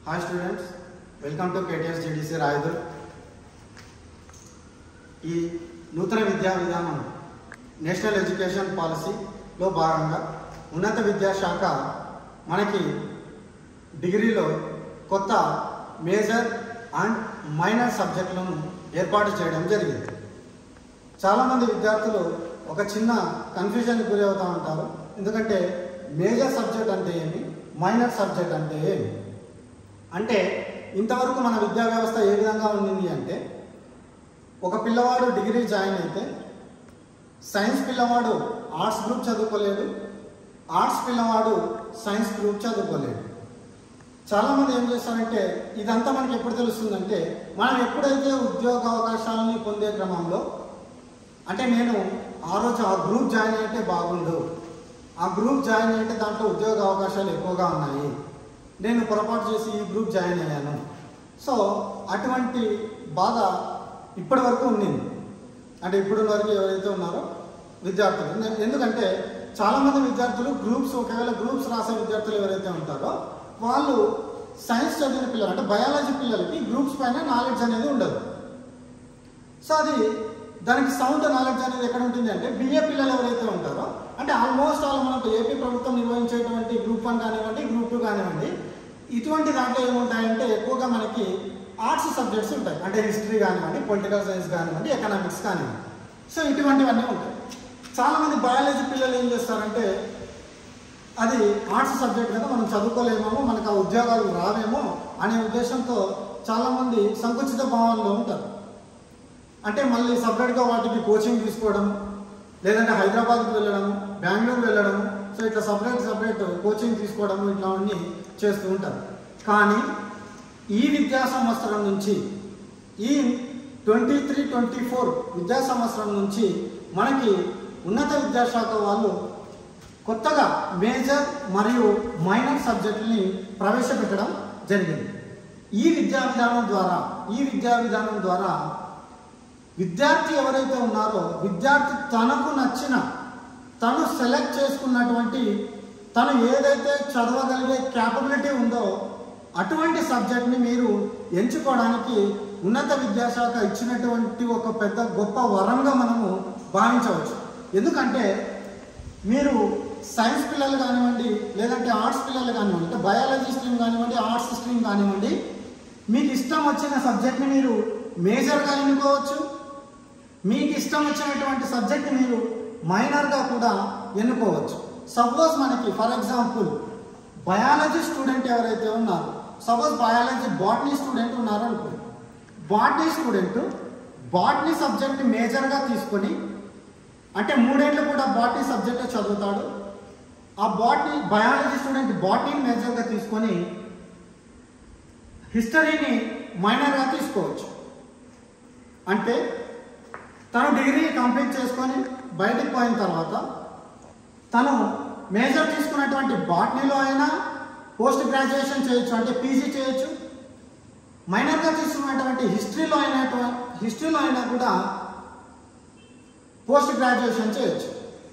hi students welcome to KTS GDC Rayadurg ఈ నూతన విద్యా విధానం నేషనల్ ఎడ్యుకేషన్ పాలసీలో భాగంగా ఉన్నత విద్యాశాఖ మనకి డిగ్రీలో కొత్త మేజర్ అండ్ మైనర్ సబ్జెక్టులను ఏర్పాటు చేయడం జరిగింది చాలామంది విద్యార్థులు ఒక చిన్న కన్ఫ్యూజన్కి గురి అవుతూ ఉంటారు ఎందుకంటే మేజర్ సబ్జెక్ట్ అంటే ఏమి మైనర్ సబ్జెక్ట్ అంటే ఏమి అంటే ఇంతవరకు మన విద్యా వ్యవస్థ ఏ విధంగా ఉండింది అంటే ఒక పిల్లవాడు డిగ్రీ జాయిన్ అయితే సైన్స్ పిల్లవాడు ఆర్ట్స్ గ్రూప్ చదువుకోలేడు ఆర్ట్స్ పిల్లవాడు సైన్స్ గ్రూప్ చదువుకోలేడు చాలామంది ఏం చేస్తారంటే ఇదంతా మనకి ఎప్పుడు తెలుస్తుందంటే మనం ఎప్పుడైతే ఉద్యోగ అవకాశాలని పొందే క్రమంలో అంటే నేను ఆ రోజు ఆ గ్రూప్ జాయిన్ అయితే బాగుండు ఆ గ్రూప్ జాయిన్ అయితే దాంట్లో ఉద్యోగ అవకాశాలు ఎక్కువగా ఉన్నాయి నేను పొరపాటు చేసి ఈ గ్రూప్ జాయిన్ అయ్యాను సో అటువంటి బాధ ఇప్పటి వరకు ఉండింది అంటే ఇప్పుడు వరకు ఎవరైతే ఉన్నారో విద్యార్థులు ఎందు- ఎందుకంటే చాలామంది విద్యార్థులు గ్రూప్స్ ఒకవేళ గ్రూప్స్ రాసే విద్యార్థులు ఎవరైతే ఉంటారో వాళ్ళు సైన్స్ చదివిన పిల్లలు అంటే బయాలజీ పిల్లలకి గ్రూప్స్ పైన నాలెడ్జ్ అనేది ఉండదు సో అది దానికి సౌండ్ నాలెడ్జ్ అనేది ఎక్కడ ఉంటుంది అంటే బిఏ పిల్లలు ఎవరైతే ఉంటారో అంటే ఆల్మోస్ట్ ఆల్ మనకు ఏపీ ప్రభుత్వం నిర్వహించేటువంటి గ్రూప్ వన్ కానివ్వండి గ్రూప్ టూ కానివ్వండి ఇటువంటి దాంట్లో ఏముంటాయంటే ఎక్కువగా మనకి ఆర్ట్స్ సబ్జెక్ట్స్ ఉంటాయి అంటే హిస్టరీ కానివ్వండి పొలిటికల్ సైన్స్ కానివ్వండి ఎకనామిక్స్ కానివ్వండి సో ఇటువంటివన్నీ ఉంటాయి చాలామంది బయాలజీ పిల్లలు ఏం చేస్తారంటే అది ఆర్ట్స్ సబ్జెక్ట్ కదా మనం చదువుకోలేమేమో మనకు ఆ ఉద్యోగాలు రావేమో అనే ఉద్దేశంతో చాలామంది సంకుచిత భావంలో ఉంటారు అంటే మళ్ళీ సపరేట్గా వాటికి కోచింగ్ తీసుకోవడం లేదంటే హైదరాబాద్కి వెళ్ళడం బెంగళూరు వెళ్ళడం సో ఇట్లా సపరేట్ సపరేట్ కోచింగ్ తీసుకోవడం ఇట్లావన్నీ చేస్తూ ఉంటారు కానీ ఈ విద్యా సంవత్సరం నుంచి ఈ ట్వంటీ త్రీ ట్వంటీ ఫోర్ విద్యా సంవత్సరం నుంచి మనకి ఉన్నత విద్యాశాఖ వాళ్ళు కొత్తగా మేజర్ మరియు మైనర్ సబ్జెక్టుని ప్రవేశపెట్టడం జరిగింది ఈ విద్యా విధానం ద్వారా ఈ విద్యా విధానం ద్వారా విద్యార్థి ఎవరైతే ఉన్నారో విద్యార్థి తనకు నచ్చిన తను సెలెక్ట్ చేసుకున్నటువంటి తను ఏదైతే చదవగలిగే క్యాపబిలిటీ ఉందో అటువంటి సబ్జెక్ట్ని మీరు ఎంచుకోవడానికి ఉన్నత విద్యాశాఖ ఇచ్చినటువంటి ఒక పెద్ద గొప్ప వరంగా మనము భావించవచ్చు ఎందుకంటే మీరు సైన్స్ పిల్లలు కానివ్వండి లేదంటే ఆర్ట్స్ పిల్లలు కానివ్వండి అంటే బయాలజీ స్ట్రీమ్ కానివ్వండి ఆర్ట్స్ స్ట్రీమ్ కానివ్వండి మీకు ఇష్టం వచ్చిన సబ్జెక్ట్ని మీరు మేజర్గా ఎన్నుకోవచ్చు మీకు ఇష్టం వచ్చినటువంటి సబ్జెక్ట్ మీరు మైనర్గా కూడా ఎన్నుకోవచ్చు సపోజ్ మనకి ఫర్ ఎగ్జాంపుల్ బయాలజీ స్టూడెంట్ ఎవరైతే ఉన్నారో సపోజ్ బయాలజీ బాటనీ స్టూడెంట్ ఉన్నారు అనుకోండి బాటనీ స్టూడెంట్ బాటనీ సబ్జెక్ట్ మేజర్గా తీసుకొని అంటే మూడేళ్ళు కూడా బాటనీ సబ్జెక్ట్ చదువుతాడు ఆ బాటనీ బయాలజీ స్టూడెంట్ బాటనీ మేజర్గా తీసుకొని హిస్టరీని మైనర్గా తీసుకోవచ్చు అంటే తను డిగ్రీ కంప్లీట్ చేసుకొని బయటికి పోయిన తర్వాత తను మేజర్ తీసుకున్నటువంటి బాటనీలో అయినా పోస్ట్ గ్రాడ్యుయేషన్ చేయొచ్చు అంటే పీజీ చేయొచ్చు మైనర్గా తీసుకున్నటువంటి హిస్టరీలో అయినా హిస్టరీలో అయినా కూడా పోస్ట్ గ్రాడ్యుయేషన్ చేయొచ్చు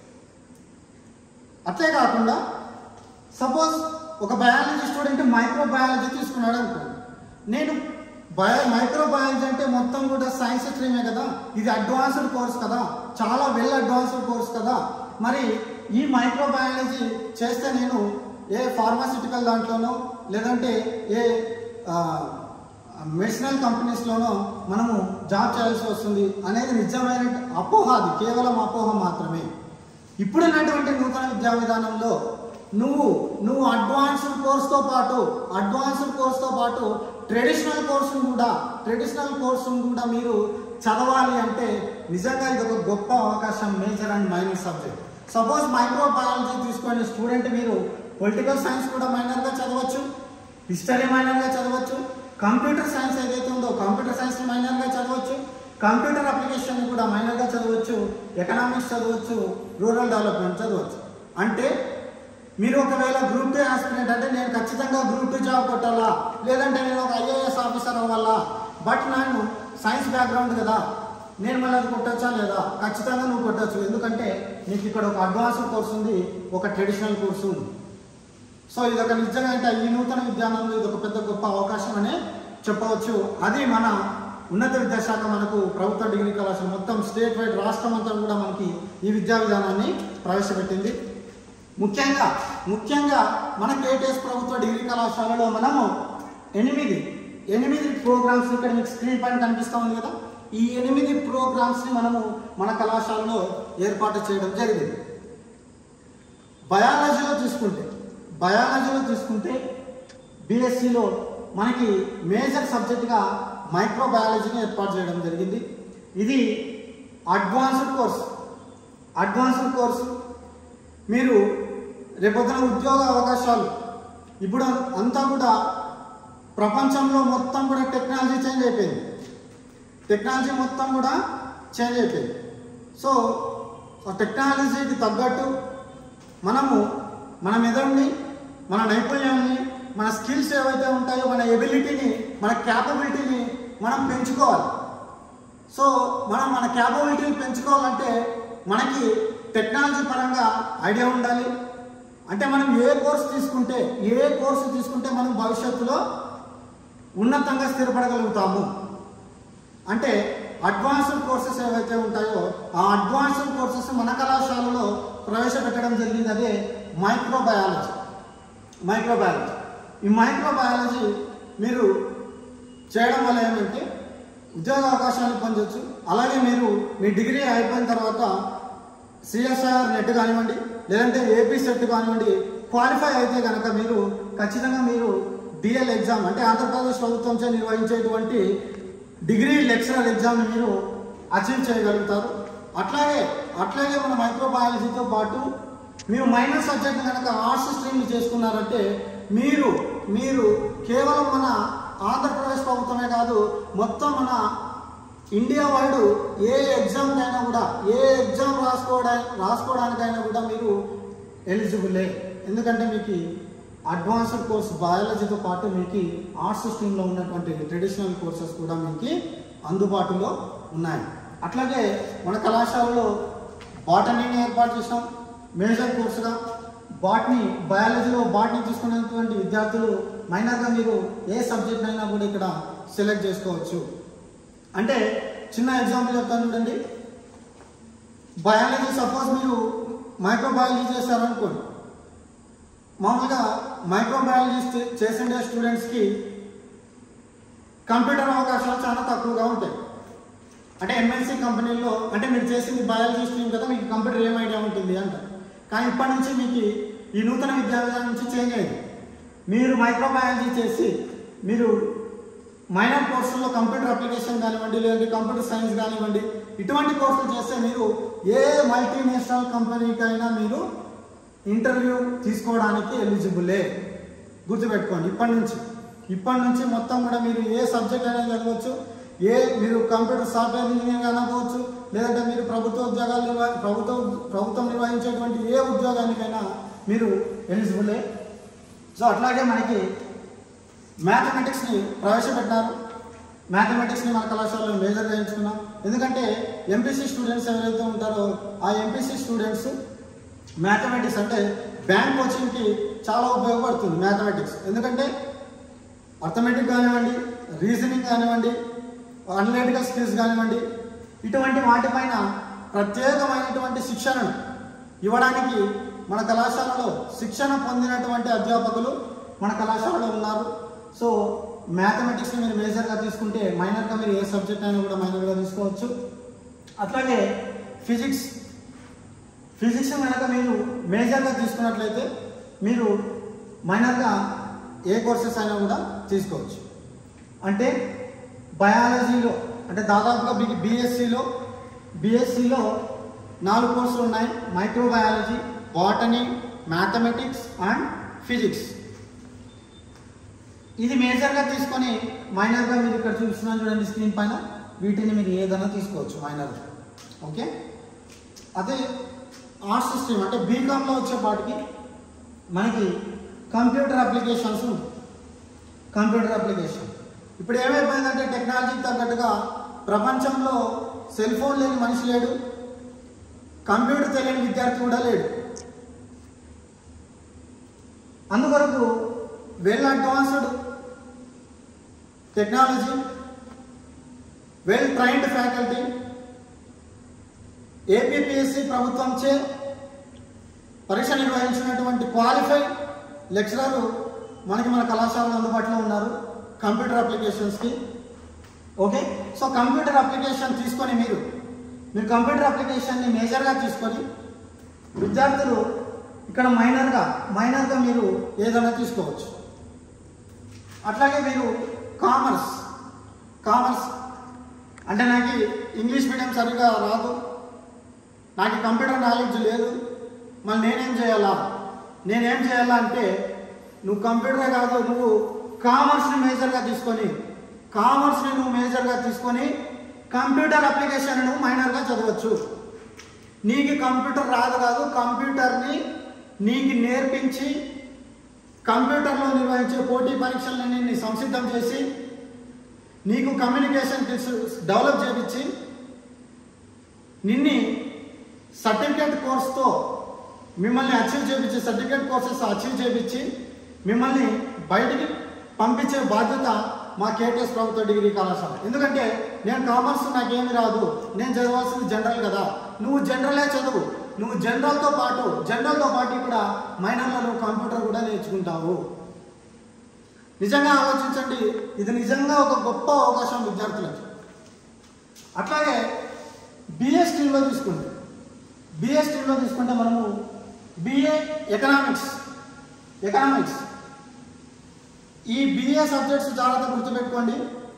అట్లే కాకుండా సపోజ్ ఒక బయాలజీ స్టూడెంట్ మైక్రో బయాలజీ తీసుకున్నాడు అనుకోండి నేను బయో మైక్రో బయాలజీ అంటే మొత్తం కూడా సైన్స్ స్ట్రీమే కదా ఇది అడ్వాన్స్డ్ కోర్స్ కదా చాలా వెల్ అడ్వాన్స్డ్ కోర్స్ కదా మరి ఈ మైక్రో బయాలజీ చేస్తే నేను ఏ ఫార్మాసిటికల్ దాంట్లోనో లేదంటే ఏ మెడిసినల్ కంపెనీస్లోనో మనము జాబ్ చేయాల్సి వస్తుంది అనేది నిజమైన అపోహ అది కేవలం అపోహ మాత్రమే ఇప్పుడున్నటువంటి నూతన విద్యా విధానంలో నువ్వు నువ్వు అడ్వాన్స్డ్ కోర్స్తో పాటు అడ్వాన్స్డ్ కోర్స్తో పాటు ట్రెడిషనల్ కోర్సును కూడా ట్రెడిషనల్ కోర్సును కూడా మీరు చదవాలి అంటే నిజంగా ఇది ఒక గొప్ప అవకాశం major and minor subject suppose microbiology తీసుకునే స్టూడెంట్ మీరు పొలిటికల్ సైన్స్ కూడా మైనర్గా చదవచ్చు హిస్టరీ మైనర్గా చదవచ్చు కంప్యూటర్ సైన్స్ ఏదైతే ఉందో కంప్యూటర్ సైన్స్ మైనర్గా చదవచ్చు కంప్యూటర్ అప్లికేషన్ కూడా మైనర్గా చదవచ్చు ఎకనామిక్స్ చదవచ్చు రూరల్ డెవలప్మెంట్ చదవచ్చు అంటే మీరు ఒకవేళ గ్రూప్ టూ ఆస్పిరెంట్ అంటే నేను ఖచ్చితంగా గ్రూప్ టూ జాబ్ కొట్టాలా లేదంటే నేను ఒక ఐఏఎస్ ఆఫీసర్ అవ్వాలా బట్ నేను సైన్స్ బ్యాక్గ్రౌండ్ కదా నేను మళ్ళీ అది కొట్టచ్చా లేదా ఖచ్చితంగా నువ్వు కొట్టచ్చు ఎందుకంటే నీకు ఇక్కడ ఒక అడ్వాన్స్డ్ కోర్స్ ఉంది ఒక ట్రెడిషనల్ కోర్సు ఉంది సో ఇది ఒక నిజంగా అంటే ఈ నూతన విధానంలో ఇది ఒక పెద్ద గొప్ప గొప్ప అవకాశం అనే చెప్పవచ్చు అది మన ఉన్నత విద్యాశాఖ మనకు ప్రభుత్వ డిగ్రీ కళాశాల మొత్తం స్టేట్ వైడ్ రాష్ట్రం అంతా కూడా మనకి ఈ విద్యా విధానాన్ని ప్రవేశపెట్టింది ముఖ్యంగా ముఖ్యంగా మన కేటీఎస్ ప్రభుత్వ డిగ్రీ కళాశాలలో మనము ఎనిమిది ఎనిమిది ప్రోగ్రామ్స్ ఇక్కడ మీకు స్క్రీన్ పైన కనిపిస్తూ ఉంది కదా ఈ ఎనిమిది ప్రోగ్రామ్స్ని మనము మన కళాశాలలో ఏర్పాటు చేయడం జరిగింది బయాలజీలో తీసుకుంటే బయాలజీలో తీసుకుంటే బీఎస్సీలో మనకి మేజర్ సబ్జెక్ట్గా మైక్రోబయాలజీని ఏర్పాటు చేయడం జరిగింది ఇది అడ్వాన్స్డ్ కోర్స్ అడ్వాన్స్డ్ కోర్సు మీరు రేపొద్దున ఉద్యోగ అవకాశాలు ఇప్పుడు అంతా కూడా ప్రపంచంలో మొత్తం కూడా టెక్నాలజీ చేంజ్ అయిపోయింది టెక్నాలజీ మొత్తం కూడా చేంజ్ అయిపోయింది సో ఆ టెక్నాలజీకి తగ్గట్టు మనము మన మెదడుని మన నైపుణ్యాన్ని మన స్కిల్స్ ఏవైతే ఉంటాయో మన ఎబిలిటీని మన క్యాపబిలిటీని మనం పెంచుకోవాలి సో మనం మన క్యాపబిలిటీని పెంచుకోవాలంటే మనకి టెక్నాలజీ పరంగా ఐడియా ఉండాలి అంటే మనం ఏ కోర్సు తీసుకుంటే ఏ కోర్సు తీసుకుంటే మనం భవిష్యత్తులో ఉన్నతంగా స్థిరపడగలుగుతాము అంటే అడ్వాన్స్డ్ కోర్సెస్ ఏవైతే ఉంటాయో ఆ అడ్వాన్స్డ్ కోర్సెస్ మన కళాశాలలో ప్రవేశపెట్టడం జరిగింది అదే మైక్రోబయాలజీ మైక్రోబయాలజీ ఈ మైక్రోబయాలజీ మీరు చేయడం వల్ల ఏమంటే ఉద్యోగ అవకాశాలు పొందొచ్చు అలాగే మీరు మీ డిగ్రీ అయిపోయిన తర్వాత సిఎస్ఆర్ నెట్ కానివ్వండి లేదంటే ఏపీ సెట్ కానివ్వండి క్వాలిఫై అయితే కనుక మీరు ఖచ్చితంగా మీరు డిఎల్ ఎగ్జామ్ అంటే ఆంధ్రప్రదేశ్ ప్రభుత్వంచే నిర్వహించేటువంటి డిగ్రీ లెక్చరర్ ఎగ్జామ్ని మీరు అచీవ్ చేయగలుగుతారు అట్లాగే అట్లాగే మన మైక్రోబయాలజీతో పాటు మీరు మైనర్ సబ్జెక్ట్ కనుక ఆర్ట్స్ స్ట్రీమ్ చేసుకున్నారంటే మీరు మీరు కేవలం మన ఆంధ్రప్రదేశ్ ప్రభుత్వమే కాదు మొత్తం మన ఇండియా వైడ్ ఏ ఎగ్జామ్కైనా కూడా ఏ ఎగ్జామ్ రాసుకోవడా రాసుకోవడానికైనా కూడా మీరు ఎలిజిబులే ఎందుకంటే మీకు అడ్వాన్స్డ్ కోర్స్ బయాలజీతో పాటు మీకు ఆర్ట్స్ స్ట్రీమ్లో ఉన్నటువంటి ట్రెడిషనల్ కోర్సెస్ కూడా మీకు అందుబాటులో ఉన్నాయి అట్లాగే మన కళాశాలలో బాటనీని ఏర్పాటు చేసాం మేజర్ కోర్సుగా బాటనీ బయాలజీలో బాటనీ తీసుకున్నటువంటి విద్యార్థులు మైనర్గా మీరు ఏ సబ్జెక్ట్ అయినా కూడా ఇక్కడ సెలెక్ట్ చేసుకోవచ్చు అంటే చిన్న ఎగ్జాంపుల్ చెప్తాను చూడండి బయాలజీ సపోజ్ మీరు మైక్రోబయాలజీ చేశారనుకోండి మామూలుగా మైక్రోబయాలజీ చేసిండే స్టూడెంట్స్కి కంప్యూటర్ అవకాశాలు చాలా తక్కువగా ఉంటాయి అంటే ఎంఎన్సీ కంపెనీల్లో అంటే మీరు చేసింది బయాలజీ స్ట్రీమ్ కదా మీకు కంప్యూటర్ ఏం ఐడియా ఉంటుంది అంట కానీ ఇప్పటి నుంచి మీకు ఈ నూతన విద్యా విధానం నుంచి చేంజ్ అయింది మీరు మైక్రోబయాలజీ చేసి మీరు మైనర్ కోర్సుల్లో కంప్యూటర్ అప్లికేషన్ కానివ్వండి లేదంటే కంప్యూటర్ సైన్స్ కానివ్వండి ఇటువంటి కోర్సులు చేస్తే మీరు ఏ మల్టీనేషనల్ కంపెనీకైనా మీరు ఇంటర్వ్యూ తీసుకోవడానికి ఎలిజిబులే గుర్తుపెట్టుకోండి ఇప్పటి నుంచి ఇప్పటి నుంచి మొత్తం కూడా మీరు ఏ సబ్జెక్ట్ అయినా చదవచ్చు ఏ మీరు కంప్యూటర్ సాఫ్ట్వేర్ ఇంజనీర్ అనుకోవచ్చు లేదంటే మీరు ప్రభుత్వ ఉద్యోగాలు నిర్వ ప్రభుత్వ ప్రభుత్వం నిర్వహించేటువంటి ఏ ఉద్యోగానికైనా మీరు ఎలిజిబులే సో అట్లాగే మనకి మ్యాథమెటిక్స్ని ప్రవేశపెట్టినారు మ్యాథమెటిక్స్ని మన కళాశాలలో మేజర్గా ఎంచుకున్నాం ఎందుకంటే ఎంపీసీ స్టూడెంట్స్ ఎవరైతే ఉంటారో ఆ ఎంపీసీ స్టూడెంట్స్ మ్యాథమెటిక్స్ అంటే బ్యాంక్ కోచింగ్కి చాలా ఉపయోగపడుతుంది మ్యాథమెటిక్స్ ఎందుకంటే అర్థమెటిక్ కానివ్వండి రీజనింగ్ కానివ్వండి అనలిటికల్ స్కిల్స్ కానివ్వండి ఇటువంటి వాటిపైన ప్రత్యేకమైనటువంటి శిక్షణను ఇవ్వడానికి మన కళాశాలలో శిక్షణ పొందినటువంటి అధ్యాపకులు మన కళాశాలలో ఉన్నారు సో మ్యాథమెటిక్స్ని మీరు మేజర్గా తీసుకుంటే మైనర్గా మీరు ఏ సబ్జెక్ట్ అయినా కూడా మైనర్గా తీసుకోవచ్చు అట్లాగే ఫిజిక్స్ ఫిజిక్స్ కనుక మీరు మేజర్గా తీసుకున్నట్లయితే మీరు మైనర్గా ఏ కోర్సెస్ అయినా కూడా తీసుకోవచ్చు అంటే బయాలజీలో అంటే దాదాపుగా బి బీఎస్సీలో బీఎస్సీలో నాలుగు కోర్సులు ఉన్నాయి microbiology botany mathematics and physics ఇది మేజర్గా తీసుకొని మైనర్గా మీరు ఇక్కడ చూస్తున్నాను చూడండి స్క్రీన్ పైన వీటిని మీరు ఏదైనా తీసుకోవచ్చు మైనర్గా ఓకే అదే ఆర్ట్స్ స్ట్రీమ్ అంటే బీకామ్లో వచ్చేపాటికి మనకి కంప్యూటర్ అప్లికేషన్స్ ఉంది కంప్యూటర్ అప్లికేషన్ ఇప్పుడు ఏమైపోయిందంటే టెక్నాలజీకి తగ్గట్టుగా ప్రపంచంలో సెల్ ఫోన్ లేని మనిషి లేడు కంప్యూటర్ తెలియని విద్యార్థి కూడా లేడు అందుకొరకు well advanced technology well trained faculty APPSC ప్రభుత్వంచే పరీక్ష నిర్వహించినటువంటి క్వాలిఫైడ్ లెక్చరర్ మనకి మన కళాశాలలో అందుబాటులో ఉన్నారు కంప్యూటర్ అప్లికేషన్స్కి ఓకే సో కంప్యూటర్ అప్లికేషన్ తీసుకొని మీరు మీరు కంప్యూటర్ అప్లికేషన్ని మేజర్గా తీసుకొని విద్యార్థులు ఇక్కడ మైనర్గా మైనర్గా మీరు ఏదైనా తీసుకోవచ్చు అట్లాగే మీరు కామర్స్ కామర్స్ అంటే నాకు ఇంగ్లీష్ మీడియం సరిగా రాదు నాకు కంప్యూటర్ నాలెడ్జ్ లేదు మళ్ళీ నేనేం చేయాలా నేనేం చేయాలా అంటే నువ్వు కంప్యూటరే కాదు నువ్వు కామర్స్ని మేజర్గా తీసుకొని కామర్స్ని నువ్వు మేజర్గా తీసుకొని కంప్యూటర్ అప్లికేషన్ నువ్వు మైనర్గా చదవచ్చు నీకు కంప్యూటర్ రాదు కాదు కంప్యూటర్ని నీకు నేర్పించి కంప్యూటర్లో నిర్వహించే పోటీ పరీక్షలని నీ సంసిద్ధం చేసి నీకు కమ్యూనికేషన్ స్కిల్స్ డెవలప్ చేయించి నిన్ని సర్టిఫికేట్ కోర్స్తో మిమ్మల్ని అచీవ్ చేయించి సర్టిఫికేట్ కోర్సెస్ అచీవ్ చేయించి మిమ్మల్ని బయటికి పంపించే బాధ్యత మా కేటీఎస్ ప్రభుత్వ డిగ్రీ కళాశాల ఎందుకంటే నేను కామర్స్ నాకేమి రాదు నేను చదవాల్సింది జనరల్ కదా నువ్వు జనరలే చదువు నువ్వు జనరల్తో పాటు జనరల్తో పాటు ఇక్కడ మైనర్లో నువ్వు కంప్యూటర్ కూడా నేర్చుకుంటావు నిజంగా ఆలోచించండి ఇది నిజంగా ఒక గొప్ప అవకాశం విద్యార్థులకి అట్లాగే బిఏ స్ట్రీమ్లో తీసుకుంటే బిఏ స్ట్రీమ్లో తీసుకుంటే మనము బిఏ ఎకనామిక్స్ ఎకనామిక్స్ ఈ బిఏ సబ్జెక్ట్స్ జాగ్రత్త గుర్తుపెట్టుకోండి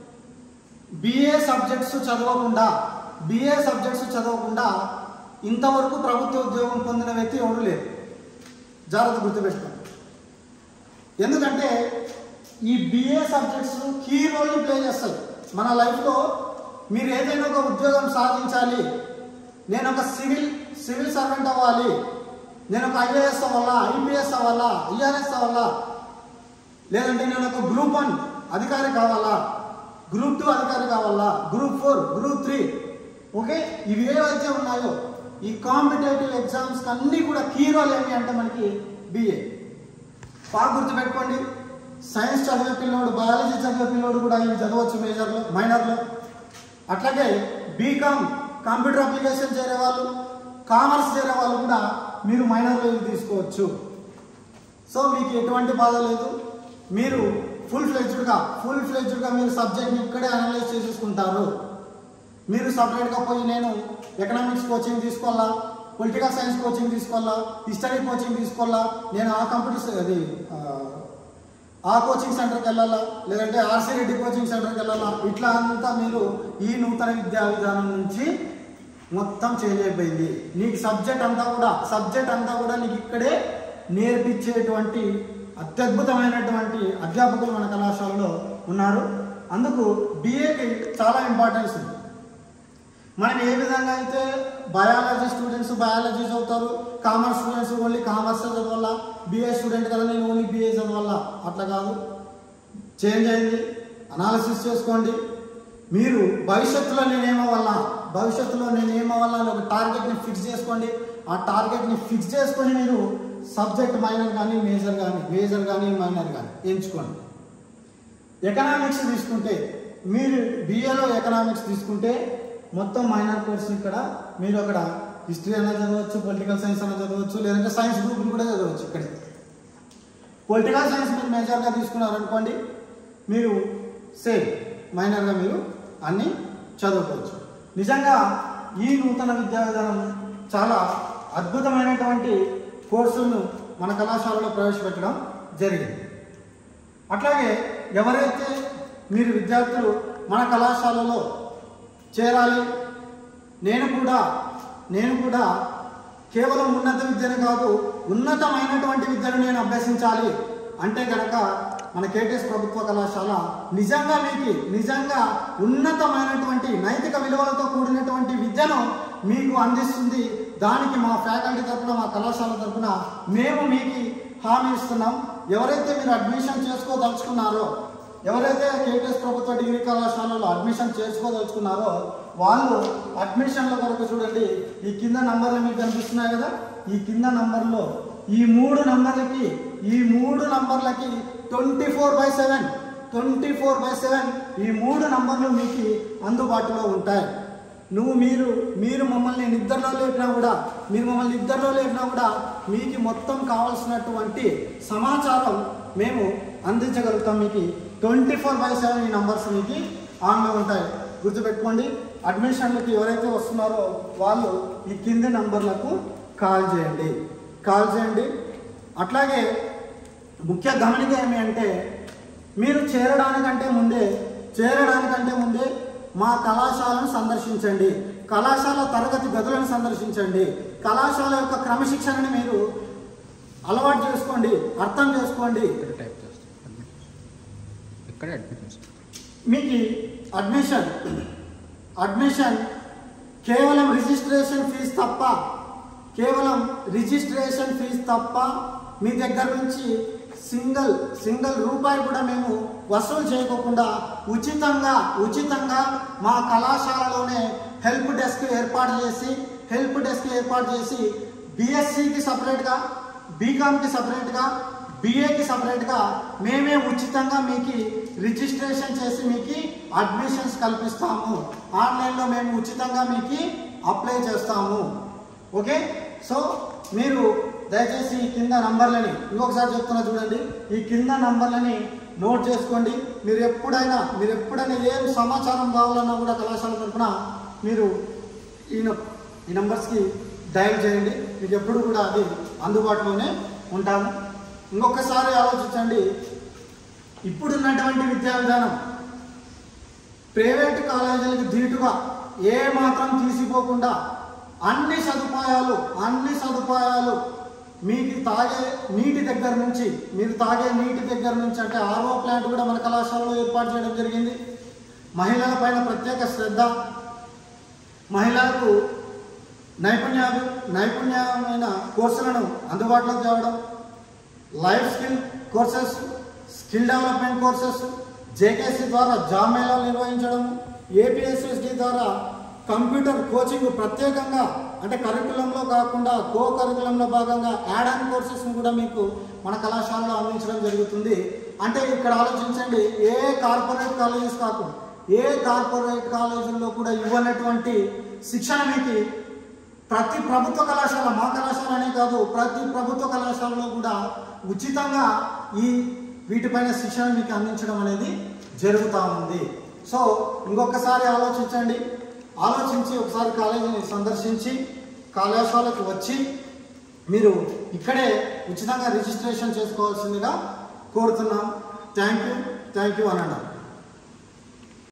బిఏ సబ్జెక్ట్స్ చదవకుండా బిఏ సబ్జెక్ట్స్ చదవకుండా ఇంతవరకు ప్రభుత్వ ఉద్యోగం పొందిన వ్యక్తి ఎవరు లేరు జాగ్రత్త గుర్తుపెట్టుకోండి ఎందుకంటే ఈ బిఏ సబ్జెక్ట్స్ కీ రోల్ని ప్లే చేస్తాయి మన లైఫ్లో మీరు ఏదైనా ఒక ఉద్యోగం సాధించాలి నేను ఒక సివిల్ సివిల్ సర్వెంట్ అవ్వాలి నేను ఒక ఐఏఎస్ అవ్వాలా ఐపీఎస్ అవ్వాలా ఐఆర్ఎస్ అవ్వాలా లేదంటే నేను ఒక గ్రూప్ వన్ అధికారి కావాలా గ్రూప్ టూ అధికారి కావాలా group four group three okay ఇవి ఏవైతే ఉన్నాయో ఈ కాంపిటేటివ్ ఎగ్జామ్స్ అన్నీ కూడా కీ రోల్ ఏమి అంటే మనకి బిఏ బాగా గుర్తుపెట్టుకోండి సైన్స్ చదివే పిల్లోడు బయాలజీ చదివే పిల్లోడు కూడా ఇవి చదవచ్చు మేజర్లో మైనర్లో అట్లాగే బీకామ్ కంప్యూటర్ అప్లికేషన్ చేరే వాళ్ళు కామర్స్ చేరే వాళ్ళు కూడా మీరు మైనర్లో ఇవి తీసుకోవచ్చు సో మీకు ఎటువంటి బాధ లేదు మీరు ఫుల్ ఫ్లెడ్జ్డ్గా ఫుల్ ఫ్లెడ్జ్డ్గా మీరు సబ్జెక్ట్ని ఇక్కడే అనలైజ్ చేసేసుకుంటారు మీరు సపరేట్గా పోయి నేను ఎకనామిక్స్ కోచింగ్ తీసుకోవాలా పొలిటికల్ సైన్స్ కోచింగ్ తీసుకోవాలా హిస్టరీ కోచింగ్ తీసుకోవాలా నేను ఆ కంప్యూటర్ అది ఆ, ఆ కోచింగ్ సెంటర్కి వెళ్ళాలా లేదంటే ఆర్సీ రెడ్డి కోచింగ్ సెంటర్కి వెళ్ళాలా ఇట్లా అంతా మీరు ఈ నూతన విద్యా విధానం నుంచి మొత్తం చేంజ్ అయిపోయింది నీకు సబ్జెక్ట్ అంతా కూడా సబ్జెక్ట్ అంతా కూడా నీకు ఇక్కడే నేర్పించేటువంటి అత్యద్భుతమైనటువంటి అధ్యాపకులు మన కళాశాలలో ఉన్నారు అందుకు బిఏకి చాలా ఇంపార్టెన్స్ ఉంది మనం ఏ విధంగా అయితే బయాలజీ స్టూడెంట్స్ బయాలజీ చదువుతారు కామర్స్ స్టూడెంట్స్ ఓన్లీ కామర్స్ చదవాలా బిఏ స్టూడెంట్ కదా నేను ఓన్లీ బిఏ చదవాలా అట్లా కాదు చేంజ్ అయింది అనాలిసిస్ చేసుకోండి మీరు భవిష్యత్తులో నేనేమవ్వాలా భవిష్యత్తులో నేనేమవ్వాలా అని ఒక టార్గెట్ని ఫిక్స్ చేసుకోండి ఆ టార్గెట్ని ఫిక్స్ చేసుకొని మీరు సబ్జెక్ట్ మైనర్ కానీ మేజర్ కానీ మేజర్ కానీ మైనర్ కానీ ఎంచుకోండి ఎకనామిక్స్ తీసుకుంటే మీరు బిఏలో ఎకనామిక్స్ తీసుకుంటే మొత్తం మైనర్ కోర్స్ ఇక్కడ మీరు అక్కడ హిస్టరీ అన్నా చదవచ్చు పొలిటికల్ సైన్స్ అన్నా చదవచ్చు లేదంటే సైన్స్ గ్రూప్ కూడా చదవచ్చు ఇక్కడ పొలిటికల్ సైన్స్ మీరు మేజర్గా తీసుకున్నారనుకోండి మీరు సేమ్ మైనర్గా మీరు అన్నీ చదువుకోవచ్చు నిజంగా ఈ నూతన విద్యా విధానం చాలా అద్భుతమైనటువంటి కోర్సులను మన కళాశాలలో ప్రవేశపెట్టడం జరిగింది అట్లాగే ఎవరైతే మీరు విద్యార్థులు మన కళాశాలలో చేరాలి నేను కూడా నేను కూడా కేవలం ఉన్నత విద్యను కాదు ఉన్నతమైనటువంటి విద్యను నేను అభ్యసించాలి అంటే కనుక మన కేటీఎస్ ప్రభుత్వ కళాశాల నిజంగా మీకు నిజంగా ఉన్నతమైనటువంటి నైతిక విలువలతో కూడినటువంటి విద్యను మీకు అందిస్తుంది దానికి మా ఫ్యాకల్టీ తరపున మా కళాశాల తరపున మేము మీకు హామీ ఇస్తున్నాం ఎవరైతే మీరు అడ్మిషన్ చేసుకోదలుచుకున్నారో ఎవరైతే కేటీఎస్ ప్రభుత్వ డిగ్రీ కళాశాలలో అడ్మిషన్ చేసుకోదలుచుకున్నారో వాళ్ళు అడ్మిషన్ల కొరకు చూడండి ఈ కింద నంబర్లు మీకు కనిపిస్తున్నాయి కదా ఈ కింద నంబర్లో ఈ మూడు నంబర్లకి ఈ మూడు నంబర్లకి twenty four by seven twenty four by seven ఈ మూడు నంబర్లు మీకు అందుబాటులో ఉంటాయి నువ్వు మీరు మీరు మమ్మల్ని నిద్రలో లేపినా కూడా మీరు మమ్మల్ని నిద్రలో లేపినా కూడా మీకు మొత్తం కావాల్సినటువంటి సమాచారం మేము అందించగలుగుతాం మీకు ట్వంటీ ఫోర్ బై సెవెన్ ఈ నంబర్స్ మీకు ఆన్లో ఉంటాయి గుర్తుపెట్టుకోండి అడ్మిషన్లకి ఎవరైతే వస్తున్నారో వాళ్ళు ఈ కింది నంబర్లకు కాల్ చేయండి కాల్ చేయండి అట్లాగే ముఖ్య గమనిక ఏమి అంటే మీరు చేరడానికంటే ముందే చేరడానికంటే ముందే మా కళాశాలను సందర్శించండి కళాశాల తరగతి గదులను సందర్శించండి కళాశాల యొక్క క్రమశిక్షణని మీరు అలవాటు చేసుకోండి అర్థం చేసుకోండి ఇక్కడ టైప్ చేస్తాం ఇక్కడ అడ్మిషన్స్ మీకు అడ్మిషన్ అడ్మిషన్ కేవలం రిజిస్ట్రేషన్ ఫీజు తప్ప కేవలం రిజిస్ట్రేషన్ ఫీజు తప్ప మీ దగ్గర నుంచి సింగిల్ సింగిల్ రూపాయి కూడా మేము వసూలు చేయకోకుండా ఉచితంగా ఉచితంగా మా కళాశాలలోనే హెల్ప్ డెస్క్ ఏర్పాటు చేసి హెల్ప్ డెస్క్ ఏర్పాటు చేసి బిఎస్సికి సపరేట్గా బీకామ్కి సపరేట్గా బిఏకి సపరేట్గా మేమే ఉచితంగా మీకు రిజిస్ట్రేషన్ చేసి మీకు అడ్మిషన్స్ కల్పిస్తాము ఆన్లైన్లో మేము ఉచితంగా మీకు అప్లై చేస్తాము ఓకే సో మీరు దయచేసి ఈ కింద నంబర్లని ఇంకొకసారి చెప్తున్నా చూడండి ఈ కింద నంబర్లని నోట్ చేసుకోండి మీరు ఎప్పుడైనా మీరు ఎప్పుడైనా ఏం సమాచారం కావాలన్నా కూడా కళాశాల తరఫున మీరు ఈ న- ఈ నంబర్స్కి డయల్ చేయండి మీకు ఎప్పుడు కూడా అది అందుబాటులోనే ఉంటాము ఇంకొకసారి ఆలోచించండి ఇప్పుడున్నటువంటి విద్యా విధానం ప్రైవేట్ కాలేజీలకు ధీటుగా ఏ మాత్రం తీసిపోకుండా అన్ని సదుపాయాలు అన్ని సదుపాయాలు మీకు తాగే నీటి దగ్గర నుంచి మీరు తాగే నీటి దగ్గర నుంచి అంటే ఆర్ఓ ప్లాంట్ కూడా మన కళాశాలలో ఏర్పాటు చేయడం జరిగింది మహిళల పైన ప్రత్యేక శ్రద్ధ మహిళలకు నైపుణ్యాలు నైపుణ్యమైన కోర్సులను అందుబాటులోకి తేవడం life skill courses skill development courses JKC ద్వారా జాబ్ మేళాలు నిర్వహించడం ఏపీఎస్ఎస్డి ద్వారా కంప్యూటర్ కోచింగ్ ప్రత్యేకంగా అంటే కరికులంలో కాకుండా కో కరికులంలో భాగంగా యాడ్ ఆన్ కోర్సెస్ని కూడా మీకు మన కళాశాలలో అందించడం జరుగుతుంది అంటే ఇక్కడ ఆలోచించండి ఏ కార్పొరేట్ కాలేజెస్ కాకుండా ఏ కార్పొరేట్ కాలేజీల్లో కూడా ఇవ్వనటువంటి శిక్షణ మీకు ప్రతి ప్రభుత్వ కళాశాల మా కళాశాల అనే కాదు ప్రతి ప్రభుత్వ కళాశాలలో కూడా ఉచితంగా ఈ వీటిపైన శిక్షణ మీకు అందించడం అనేది జరుగుతూ ఉంది సో ఇంకొకసారి ఆలోచించండి ఆలోచించి ఒకసారి కాలేజీని సందర్శించి కళాశాలకు వచ్చి మీరు ఇక్కడే ఉచితంగా రిజిస్ట్రేషన్ చేసుకోవాల్సిందిగా కోరుతున్నాం థ్యాంక్ యూ థ్యాంక్ యూ అనండి